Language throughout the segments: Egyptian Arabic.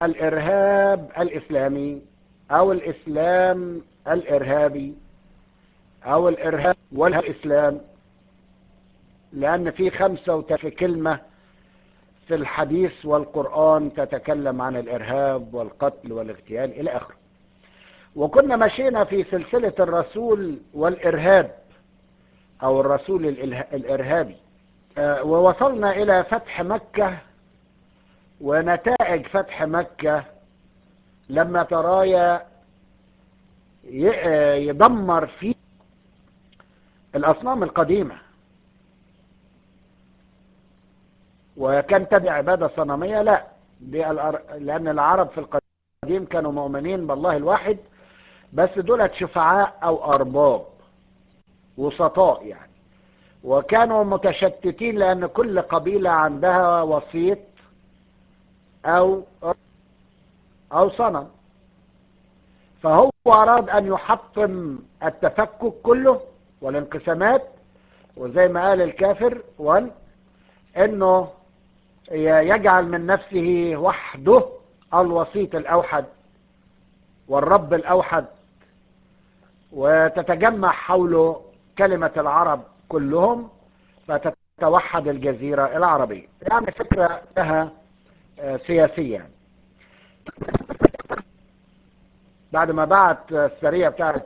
الإرهاب الإسلامي أو الإسلام الإرهابي أو الإرهاب والإسلام لأن في خمسة وتفي كلمة في الحديث والقرآن تتكلم عن الإرهاب والقتل والاغتيال إلى آخره وكنا مشينا في سلسلة الرسول والإرهاب أو الرسول الإرهابي ووصلنا إلى فتح مكة ونتائج فتح مكة لما ترايا يدمر فيه الأصنام القديمة وكان تبع عبادة صنمية لا لأن العرب في القديم كانوا مؤمنين بالله الواحد بس دولت شفعاء أو أرباب وسطاء يعني وكانوا متشتتين لأن كل قبيلة عندها وسيط أو أو صنم فهو أراد أن يحطم التفكك كله والانقسامات وزي ما قال الكافر وان انه يجعل من نفسه وحده الوسيط الاوحد والرب الاوحد وتتجمع حوله كلمة العرب كلهم فتتوحد الجزيرة العربية يعني فكرة لها سياسية بعد ما بعت السرية بتاعت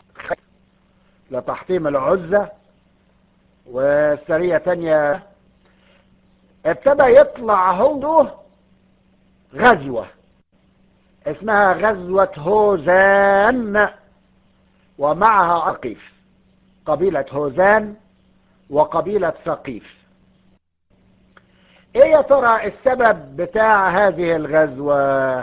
لتحطيم العزة والسرية تانية ابتدى يطلع هو غزوة اسمها غزوة هوزان ومعها أقيف قبيلة هوزان وقبيلة ثقيف ايه يا ترى السبب بتاع هذه الغزوة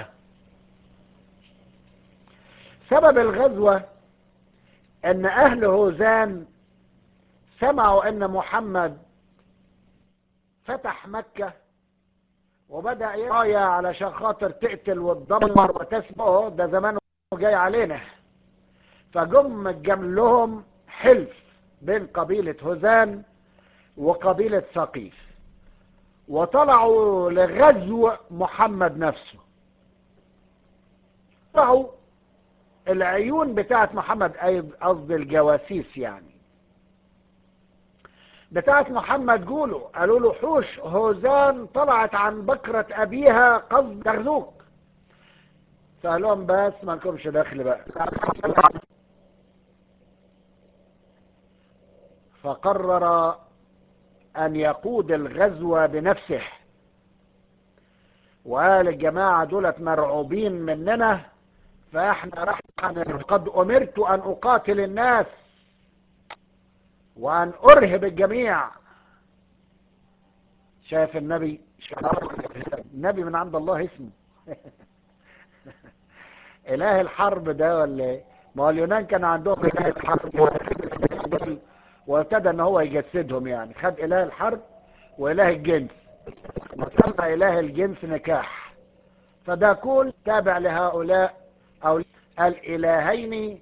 سبب الغزوة ان اهل هوزان سمعوا ان محمد فتح مكة وبدأ يرايا علشان خاطر تقتل وتدمر وتسبقه ده زمانه جاي علينا فجم جم لهم حلف بين قبيلة هوزان وقبيلة ثقيف وطلعوا لغزو محمد نفسه طلعوا العيون بتاعت محمد قصد الجواسيس يعني بتاعت محمد جولوا قالوا له حوش هوزان طلعت عن بكرة أبيها قصد تغزوك فقال لهم بس ما لكمش دخل بقى فقرر أن يقود الغزو بنفسه وقال الجماعة دولت مرعوبين مننا فاحنا راح قد أمرت أن أقاتل الناس وأن أرهب الجميع شايف النبي النبي من عند الله اسمه إله الحرب ده ولا ايه ما هو اليونان كان عندهم إله الحرب وابتدى ان هو يجسدهم يعني خد إله الحرب وإله الجنس وسمى إله الجنس نكاح فده كل تابع لهؤلاء أو الإلهين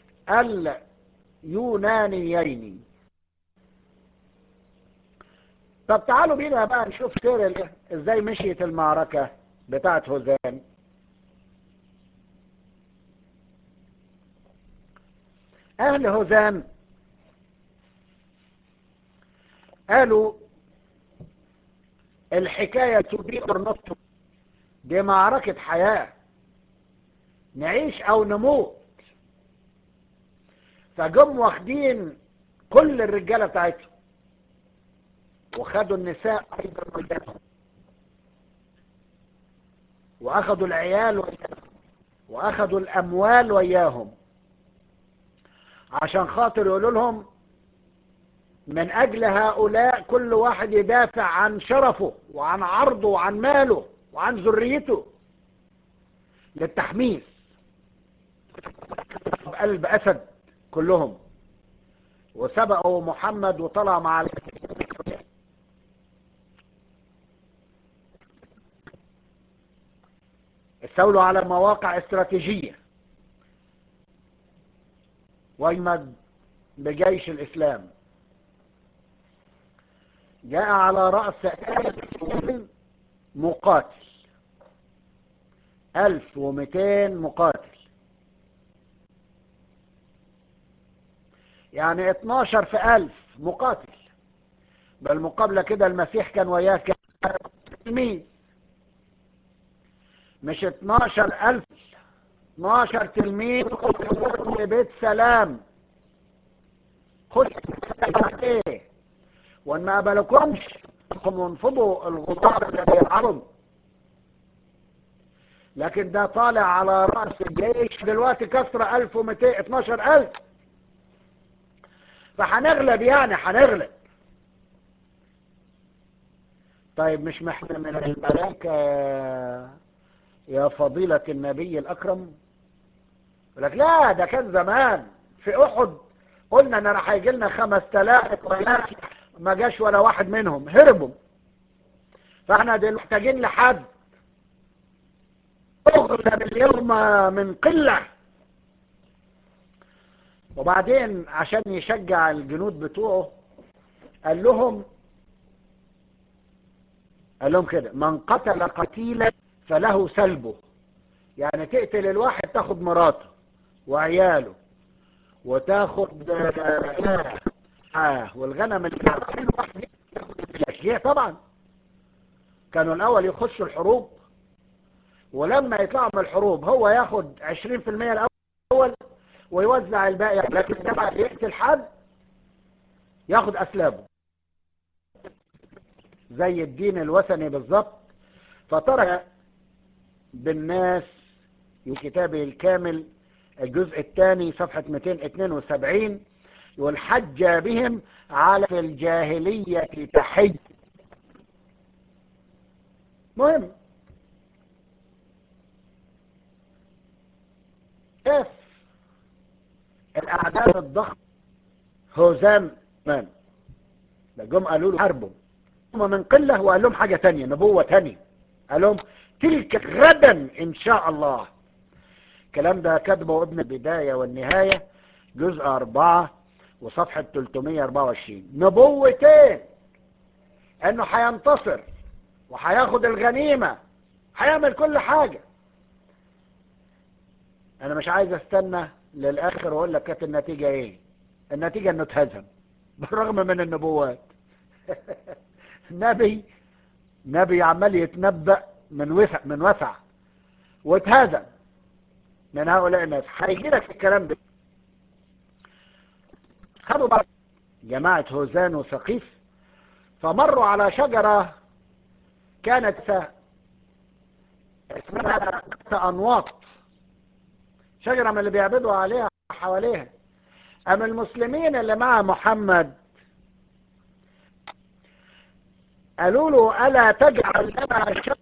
اليونانيين طب تعالوا بينا بقى نشوف سير ازاي مشيت المعركة بتاعت هوزان اهل هوزان قالوا الحكاية تبي نط دي معركة حياة نعيش او نموت فجم واخدين كل الرجالة بتاعتهم وخدوا النساء ايضا وياهم واخدوا العيال وياهم واخدوا الاموال وياهم عشان خاطر يقولوا لهم من اجل هؤلاء كل واحد يدافع عن شرفه وعن عرضه وعن ماله وعن ذريته للتحميس بقلب اسد كلهم وسبقوا محمد وطلع مع استولوا على مواقع استراتيجية ويمد بجيش الإسلام جاء على رأس مقاتل ألف ومئتين مقاتل يعني اتناشر في ألف مقاتل بالمقابلة كده المسيح كان وياه كان تلميذ مش اتناشر ألف اتناشر تلميذ بيت سلام خش ايه وان ما قبلكمش وانفضوا الغبار الذي يعرض لكن ده طالع على رأس الجيش دلوقتي كسر 1200 12000 فهنغلب يعني هنغلب طيب مش محنا من الملائكة يا فضيلة النبي الأكرم لك لا ده كان زمان في أحد قلنا ان راح يجي لنا 5000 ما جاش ولا واحد منهم هربوا فاحنا دلوقتي محتاجين لحد اغلب اليوم من قلة وبعدين عشان يشجع الجنود بتوعه قال لهم قال لهم كده من قتل قتيلا فله سلبه يعني تقتل الواحد تاخد مراته وعياله وتاخد آه والغنم اللي عارفين واحد الاشياء طبعا كانوا الاول يخشوا الحروب ولما يطلعوا من الحروب هو ياخد 20% الاول ويوزع الباقي لكن لما يقتل حد ياخد اسلابه زي الدين الوثني بالظبط فترك بالناس كتابه الكامل الجزء الثاني صفحة 272 يقول حج بهم على في الجاهلية تحج مهم اف الاعداد الضخم هزام من جم قالوا له حربوا هم من قلة وقال لهم حاجة تانية نبوة تانية قال لهم تلك غدا ان شاء الله الكلام ده كاتبه ابن البداية والنهاية جزء أربعة وصفحة 324 نبوتين انه هينتصر وهياخد الغنيمة هيعمل كل حاجة انا مش عايز استنى للاخر واقول لك كانت النتيجة ايه النتيجة انه اتهزم بالرغم من النبوات نبي نبي عمال يتنبأ من وسع من وسع واتهزم من هؤلاء الناس هيجي لك الكلام ده خدوا بعض جماعة هوزان وثقيف فمروا على شجرة كانت اسمها أنواط شجرة من اللي بيعبدوا عليها حواليها أما المسلمين اللي مع محمد قالوا له ألا تجعل لنا شجرة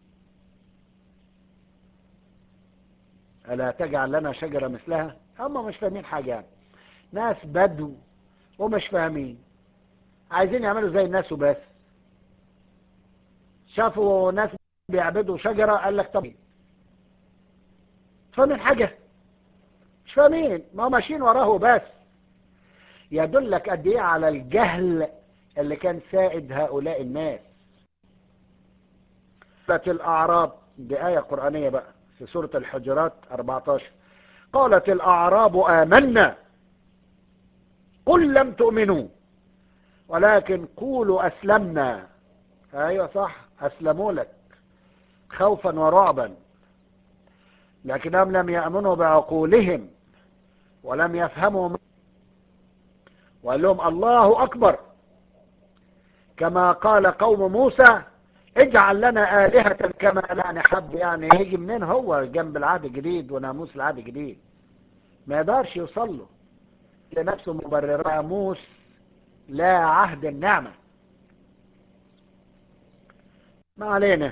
ألا تجعل لنا شجرة مثلها هم مش فاهمين حاجة يعني. ناس بدو ومش فاهمين عايزين يعملوا زي الناس وبس شافوا ناس بيعبدوا شجرة قال لك طب فاهمين حاجة مش فاهمين ما ماشيين وراه بس يدلك قد ايه على الجهل اللي كان سائد هؤلاء الناس قالت الأعراب دي آية قرآنية بقى في سورة الحجرات 14 قالت الأعراب آمنا قل لم تؤمنوا ولكن قولوا أسلمنا أيوة صح أسلموا لك خوفا ورعبا لكنهم لم يأمنوا بعقولهم ولم يفهموا وقال لهم الله أكبر كما قال قوم موسى اجعل لنا آلهة كما لا نحب يعني يجي منين هو جنب العهد الجديد وناموس العهد الجديد ما يقدرش يوصل له لنفسه مبرر ناموس لا عهد النعمة ما علينا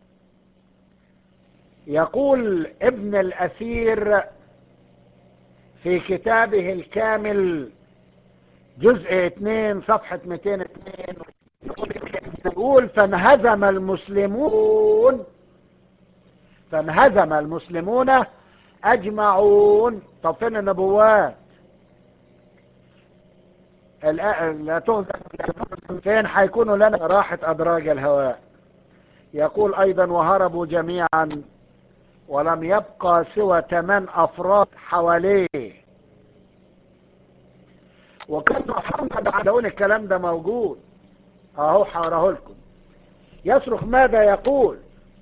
يقول ابن الأثير في كتابه الكامل جزء 2 صفحة 202 يقول فانهزم المسلمون فانهزم المسلمون اجمعون طب فين النبوات لا تهزم فين حيكونوا لنا راحة ادراج الهواء يقول ايضا وهربوا جميعا ولم يبقى سوى ثمان افراد حواليه وكان محمد عدون الكلام ده موجود اهو حاره لكم يصرخ ماذا يقول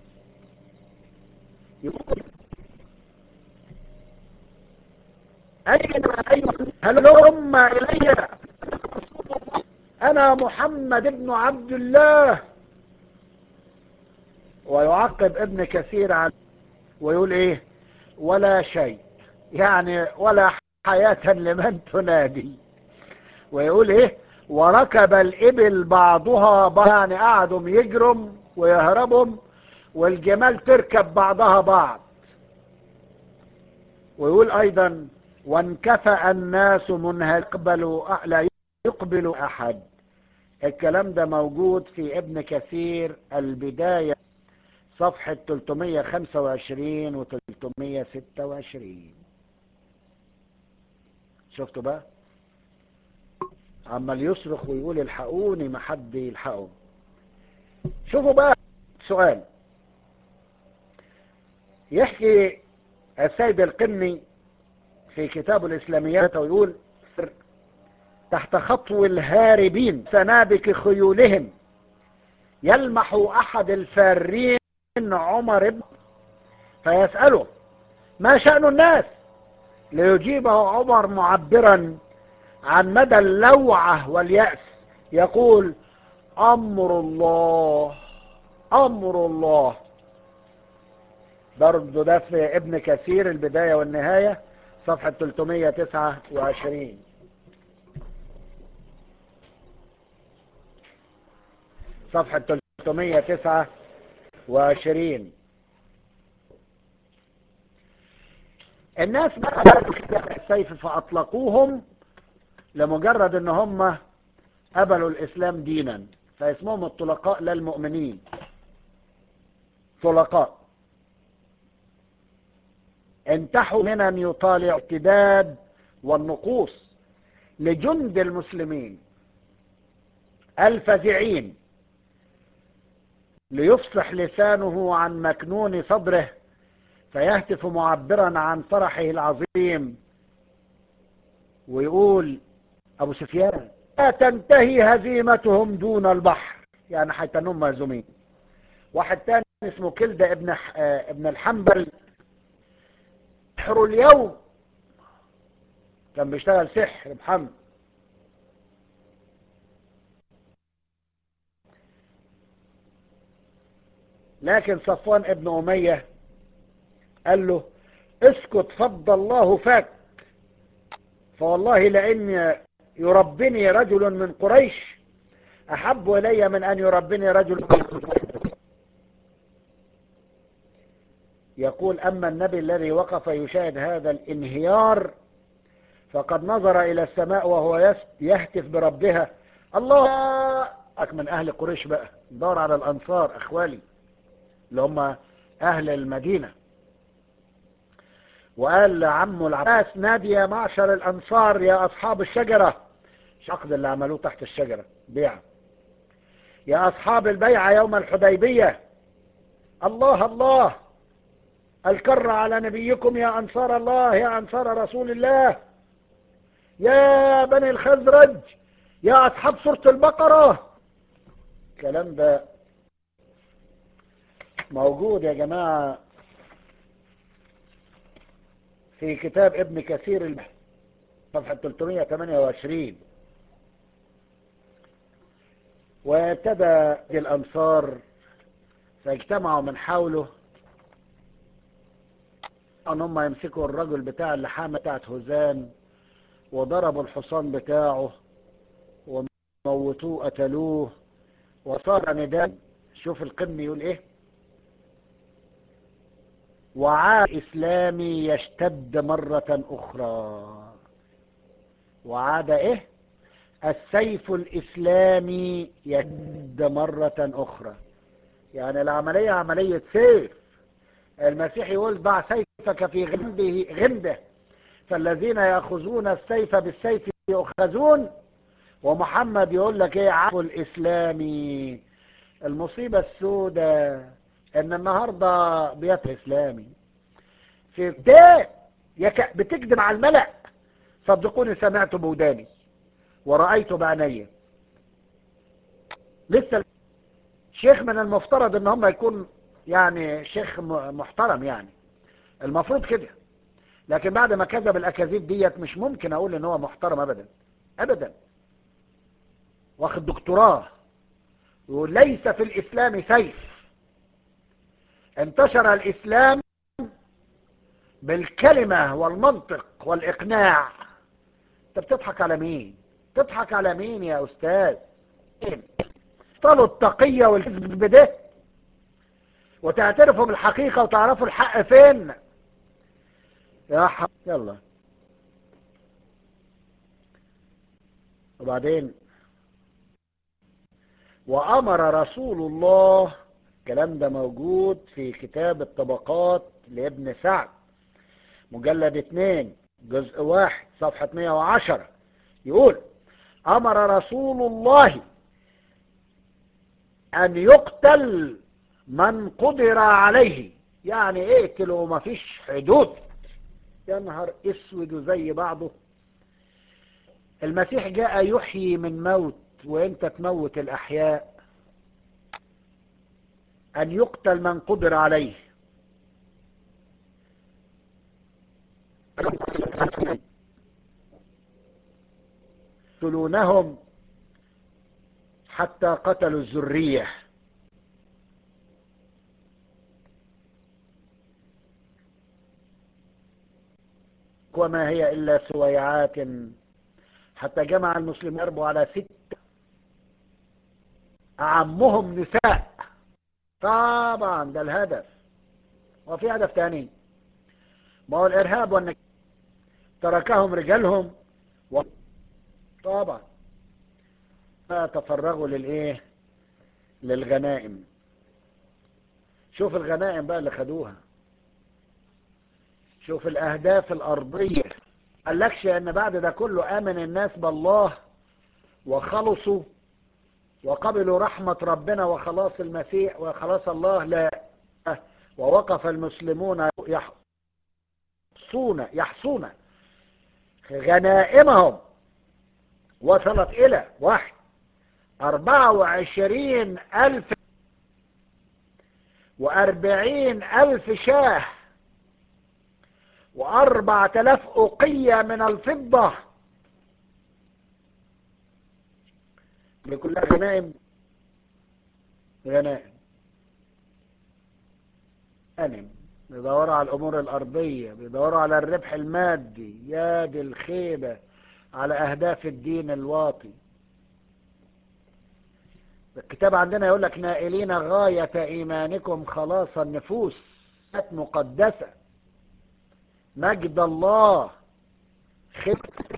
يقول أين أين هلم إلي أنا محمد بن عبد الله ويعقب ابن كثير عن ويقول إيه ولا شيء يعني ولا حياة لمن تنادي ويقول إيه وركب الإبل بعضها بعض يعني قعدوا يجرم ويهربهم والجمال تركب بعضها بعض ويقول أيضا وانكفأ الناس منها يقبل لا يقبل أحد الكلام ده موجود في ابن كثير البداية صفحة 325 و 326 شفتوا بقى عمال يصرخ ويقول الحقوني ما حد يلحقه شوفوا بقى سؤال يحكي السيد القني في كتاب الإسلاميات ويقول تحت خطو الهاربين سنابك خيولهم يلمح أحد الفارين عمر بن فيسأله ما شأن الناس ليجيبه عمر معبرا عن مدى اللوعة واليأس يقول أمر الله أمر الله برضو ده في ابن كثير البداية والنهاية صفحة 329 صفحة 329 الناس بقى السيف فأطلقوهم لمجرد ان هم قبلوا الاسلام دينا فاسمهم الطلقاء لا المؤمنين طلقاء انتحوا من ان يطالع ارتداد والنقوص لجند المسلمين الفزعين ليفصح لسانه عن مكنون صدره فيهتف معبرا عن فرحه العظيم ويقول ابو سفيان لا تنتهي هزيمتهم دون البحر يعني حتى انهم مهزومين واحد تاني اسمه كلدة ابن ابن الحنبل سحر اليوم كان بيشتغل سحر محمد لكن صفوان ابن أمية قال له اسكت فض الله فاك فوالله لأن يربني رجل من قريش أحب إلي من أن يربني رجل يقول أما النبي الذي وقف يشاهد هذا الانهيار فقد نظر إلى السماء وهو يهتف بربها الله من أهل قريش بقى دور على الأنصار أخوالي اللي هم أهل المدينة وقال لعمه العباس نادي يا معشر الأنصار يا أصحاب الشجرة العقد اللي عملوه تحت الشجرة بيع يا أصحاب البيعة يوم الحديبية الله الله الكر على نبيكم يا أنصار الله يا أنصار رسول الله يا بني الخزرج يا أصحاب سورة البقرة الكلام ده موجود يا جماعة في كتاب ابن كثير صفحة 328 وابتدى الأنصار فاجتمعوا من حوله ان هم يمسكوا الرجل بتاع اللحامة بتاعت هزام وضربوا الحصان بتاعه وموتوه قتلوه وصار نداء شوف القمي يقول ايه وعاد اسلامي يشتد مرة اخرى وعاد ايه السيف الاسلامي يشتد مرة اخرى يعني العملية عملية سيف المسيح يقول ضع سيفك في غمده غمده فالذين يأخذون السيف بالسيف يؤخذون ومحمد يقول لك ايه عفو الاسلامي المصيبة السوداء ان النهاردة بيت اسلامي في ده يك... بتكذب على الملأ صدقوني سمعت بوداني ورأيت بعيني لسه شيخ من المفترض ان هم يكون يعني شيخ محترم يعني المفروض كده لكن بعد ما كذب الاكاذيب ديت مش ممكن اقول ان هو محترم ابدا ابدا واخد دكتوراه وليس في الاسلام سيف انتشر الاسلام بالكلمة والمنطق والاقناع انت بتضحك على مين تضحك على مين يا استاذ طلوا التقية والكذب ده وتعترفوا بالحقيقة وتعرفوا الحق فين يا حق يلا وبعدين وأمر رسول الله الكلام ده موجود في كتاب الطبقات لابن سعد مجلد اتنين جزء واحد صفحة 110 يقول أمر رسول الله أن يقتل من قدر عليه يعني اقتلوا ما فيش حدود يا نهار اسود زي بعضه المسيح جاء يحيي من موت وانت تموت الاحياء ان يقتل من قدر عليه يقتلونهم حتى قتلوا الذريه وما هي إلا سويعات حتى جمع المسلمين يربوا على ستة أعمهم نساء طبعا ده الهدف وفي هدف تاني ما هو الإرهاب وأنك تركهم رجالهم و... طبعا تفرغوا للإيه للغنائم شوف الغنائم بقى اللي خدوها شوف الأهداف الأرضية قالكش أن بعد ده كله آمن الناس بالله وخلصوا وقبلوا رحمة ربنا وخلاص المسيح وخلاص الله لا ووقف المسلمون يحصون يحصون غنائمهم وصلت إلى واحد أربعة وعشرين ألف وأربعين ألف شاه وأربعة آلاف أقية من الفضة لكلها غنائم غنائم غنم بيدوروا على الأمور الأرضية بيدوروا على الربح المادي يا دي الخيبة على أهداف الدين الواطي الكتاب عندنا يقول لك نائلين غاية إيمانكم خلاص النفوس مقدسة مجد الله خير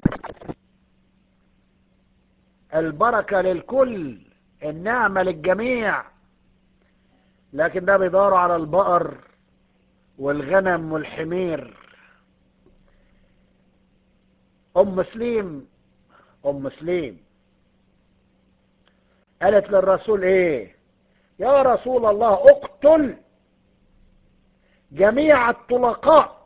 البركة للكل النعمة للجميع لكن ده بيدور على البقر والغنم والحمير ام سليم ام سليم قالت للرسول ايه يا رسول الله اقتل جميع الطلقاء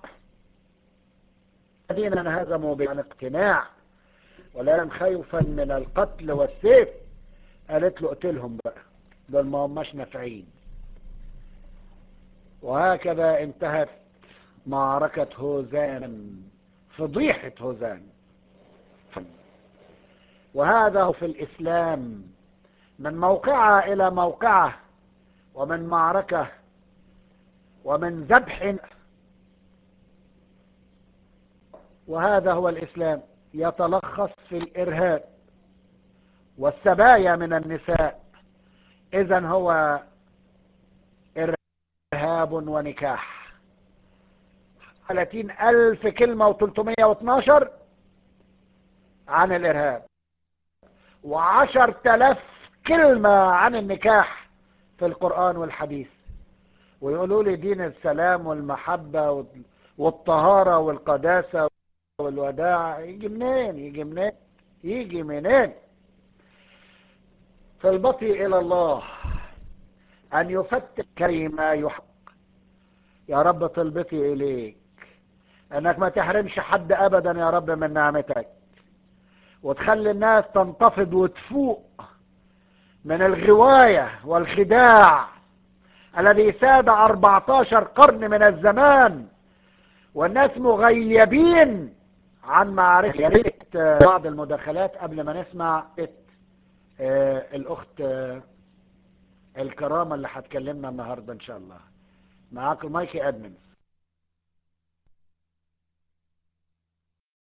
الذين انهزموا عن اقتناع ولا خوفا من القتل والسيف قالت له اقتلهم بقى دول ما هماش نافعين وهكذا انتهت معركة هوزان فضيحة هوزان وهذا هو في الإسلام من موقعة إلى موقعة ومن معركة ومن ذبح وهذا هو الإسلام يتلخص في الإرهاب والسبايا من النساء إذا هو إرهاب ونكاح 30 ألف كلمة و312 عن الإرهاب وعشر تلاف كلمة عن النكاح في القرآن والحديث ويقولوا لي دين السلام والمحبة والطهارة والقداسة والوداع يجي منين يجي منين يجي منين طلبتي إلى الله أن يفتح كريما يحق يا رب طلبتي إليك انك ما تحرمش حد ابدا يا رب من نعمتك وتخلي الناس تنتفض وتفوق من الغواية والخداع الذي ساد 14 قرن من الزمان والناس مغيبين عن معرفة يا ريت بعض المداخلات قبل ما نسمع آه الاخت آه الكرامة اللي هتكلمنا النهاردة ان شاء الله معاكم مايكي ادمنز